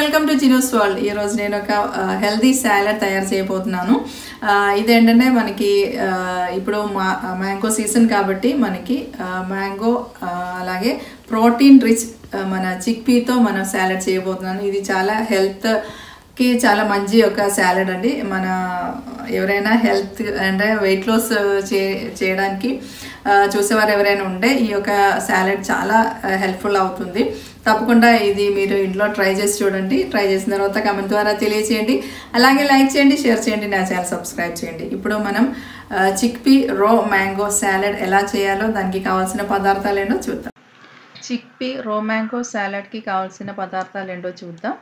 welcome to జినోస్ world ఈరోజు నేను ఒక హెల్దీ సాలడ్ తయారు చేయబోతున్నాను ఆ, ఇదేంటంటే మనకి ఆ, ఇప్పుడు మా మ్యాంగో సీజన్ కాబట్టి మనకి మ్యాంగో అలాగే ప్రోటీన్ రిచ్ మన చిక్పీతో మనం సాలడ్ చేయబోతున్నాను ఇది చాలా హెల్త్ కి చాలా మంచి ఒక సాలడ్ అండి మన ఎవరైనా హెల్త్ అంటే వెయిట్ లాస్ చే చేయడానికి ఆ, చూసేవారు ఎవరైనా ఉంటే ఈ యొక్క సాలడ్ చాలా హెల్ప్ఫుల్ అవుతుంది తప్పకుండా ఇది మీరు ఇంట్లో ట్రై చేసి చూడండి ట్రై చేసిన తర్వాత కమెంట్ ద్వారా తెలియచేయండి అలాగే లైక్ చేయండి షేర్ చేయండి నా ఛానల్ సబ్స్క్రైబ్ చేయండి ఇప్పుడు మనం చిక్పీ రో మ్యాంగో సాలడ్ ఎలా చేయాలో దానికి కావాల్సిన పదార్థాలు ఏంటో చూద్దాం చిక్పీ రో మ్యాంగో సాలడ్కి కావాల్సిన పదార్థాలు ఏంటో చూద్దాం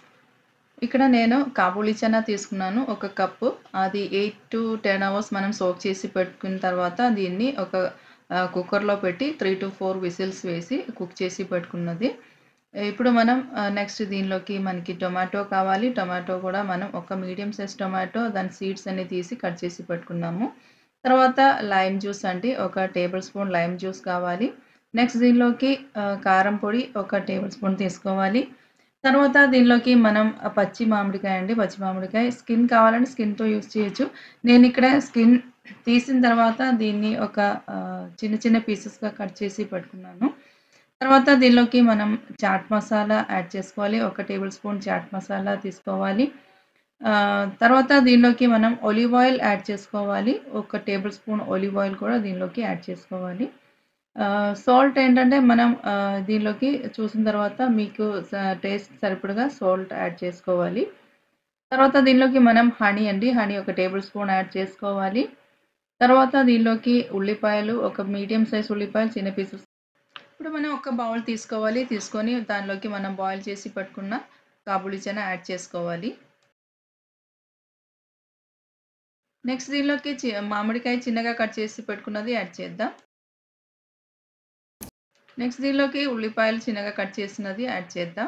ఇక్కడ నేను కాబూలీ చనా తీసుకున్నాను ఒక కప్పు అది ఎయిట్ టు టెన్ అవర్స్ మనం సోక్ చేసి పెట్టుకున్న తర్వాత దీన్ని ఒక కుక్కర్లో పెట్టి త్రీ టు ఫోర్ విజిల్స్ వేసి కుక్ చేసి పెట్టుకున్నది ఇప్పుడు మనం నెక్స్ట్ దీనిలోకి మనకి టొమాటో కావాలి టొమాటో కూడా మనం ఒక మీడియం సైజ్ టొమాటో దాని సీడ్స్ అన్ని తీసి కట్ చేసి పెట్టుకున్నాము తర్వాత లైమ్ జ్యూస్ అంటే ఒక టేబుల్ స్పూన్ లైమ్ జ్యూస్ కావాలి నెక్స్ట్ దీనిలోకి కారం పొడి ఒక టేబుల్ స్పూన్ తీసుకోవాలి తర్వాత దీనిలోకి మనం పచ్చి మామిడికాయ అండి పచ్చి మామిడికాయ స్కిన్ కావాలంటే స్కిన్తో యూస్ చేయొచ్చు నేను ఇక్కడ స్కిన్ తీసిన తర్వాత దీన్ని ఒక చిన్న చిన్న పీసెస్గా కట్ చేసి పెట్టుకున్నాను తర్వాత దీనిలోకి మనం చాట్ మసాలా యాడ్ చేసుకోవాలి ఒక టేబుల్ స్పూన్ చాట్ మసాలా తీసుకోవాలి తర్వాత దీనిలోకి మనం ఒలివ్ ఆయిల్ యాడ్ చేసుకోవాలి ఒక టేబుల్ స్పూన్ ఒలివ్ ఆయిల్ కూడా దీనిలోకి యాడ్ చేసుకోవాలి సాల్ట్ ఏంటంటే మనం దీనిలోకి చూసిన తర్వాత మీకు టేస్ట్ సరిపడగా సాల్ట్ యాడ్ చేసుకోవాలి తర్వాత దీనిలోకి మనం హనీ అండి హనీ ఒక టేబుల్ స్పూన్ యాడ్ చేసుకోవాలి తర్వాత దీనిలోకి ఉల్లిపాయలు ఒక మీడియం సైజ్ ఉల్లిపాయలు చిన్న పీసెస్ ఇప్పుడు మనం ఒక బౌల్ తీసుకోవాలి తీసుకొని దానిలోకి మనం బాయిల్ చేసి పట్టుకున్న కాబులి చెన యాడ్ చేసుకోవాలి నెక్స్ట్ దీనిలోకి మామిడికాయ చిన్నగా కట్ చేసి పెట్టుకున్నది యాడ్ చేద్దాం నెక్స్ట్ దీనిలోకి ఉల్లిపాయలు చిన్నగా కట్ చేసినది యాడ్ చేద్దాం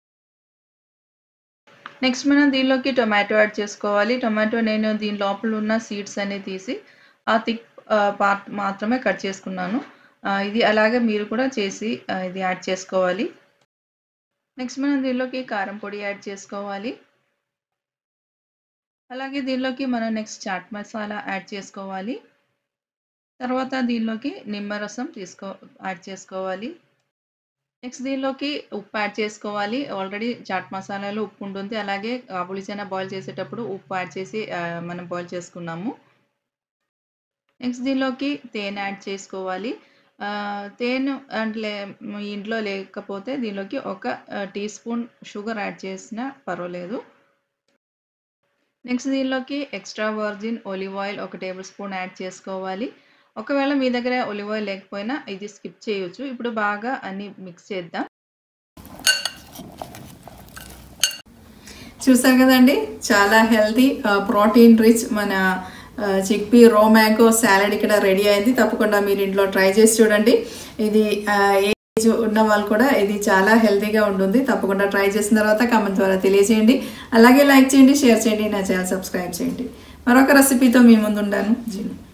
నెక్స్ట్ మనం దీనిలోకి టొమాటో యాడ్ చేసుకోవాలి టొమాటో నేను దీని లోపల ఉన్న సీడ్స్ అన్ని తీసి ఆ థిక్ పార్ట్ మాత్రమే కట్ చేసుకున్నాను ఇది అలాగే మీరు కూడా చేసి ఇది యాడ్ చేసుకోవాలి నెక్స్ట్ మనం దీనిలోకి కారం పొడి యాడ్ చేసుకోవాలి అలాగే దీనిలోకి మనం నెక్స్ట్ చాట్ మసాలా యాడ్ చేసుకోవాలి తర్వాత దీనిలోకి నిమ్మరసం తీసుకో యాడ్ చేసుకోవాలి నెక్స్ట్ దీనిలోకి ఉప్పు యాడ్ చేసుకోవాలి ఆల్రెడీ చాట్ మసాలాలో ఉప్పు ఉంటుంది అలాగే కాబులి చెన బాయిల్ చేసేటప్పుడు ఉప్పు యాడ్ చేసి మనం బాయిల్ చేసుకున్నాము నెక్స్ట్ దీనిలోకి తేనె యాడ్ చేసుకోవాలి తేనె అంటే ఇంట్లో లేకపోతే దీనిలోకి ఒక టీ స్పూన్ షుగర్ యాడ్ చేసినా పర్వాలేదు నెక్స్ట్ దీనిలోకి ఎక్స్ట్రా వర్జిన్ ఒలివ్ ఆయిల్ ఒక టేబుల్ స్పూన్ యాడ్ చేసుకోవాలి ఒకవేళ మీ దగ్గర ఒలివ్ ఆయిల్ లేకపోయినా ఇది స్కిప్ చేయొచ్చు ఇప్పుడు బాగా అన్ని మిక్స్ చేద్దాం చూసారు కదండి చాలా హెల్తీ ప్రోటీన్ రిచ్ మన చిక్పీ రో మ్యాంగో సాలడ్ ఇక్కడ రెడీ అయింది తప్పకుండా మీరు ఇంట్లో ట్రై చేసి చూడండి ఇది ఏజ్ ఉన్న వాళ్ళు కూడా ఇది చాలా హెల్తీగా ఉంటుంది తప్పకుండా ట్రై చేసిన తర్వాత కమెంట్ ద్వారా తెలియజేయండి అలాగే లైక్ చేయండి షేర్ చేయండి నా ఛానల్ సబ్స్క్రైబ్ చేయండి మరొక రెసిపీతో మీ ముందు ఉండాను జీను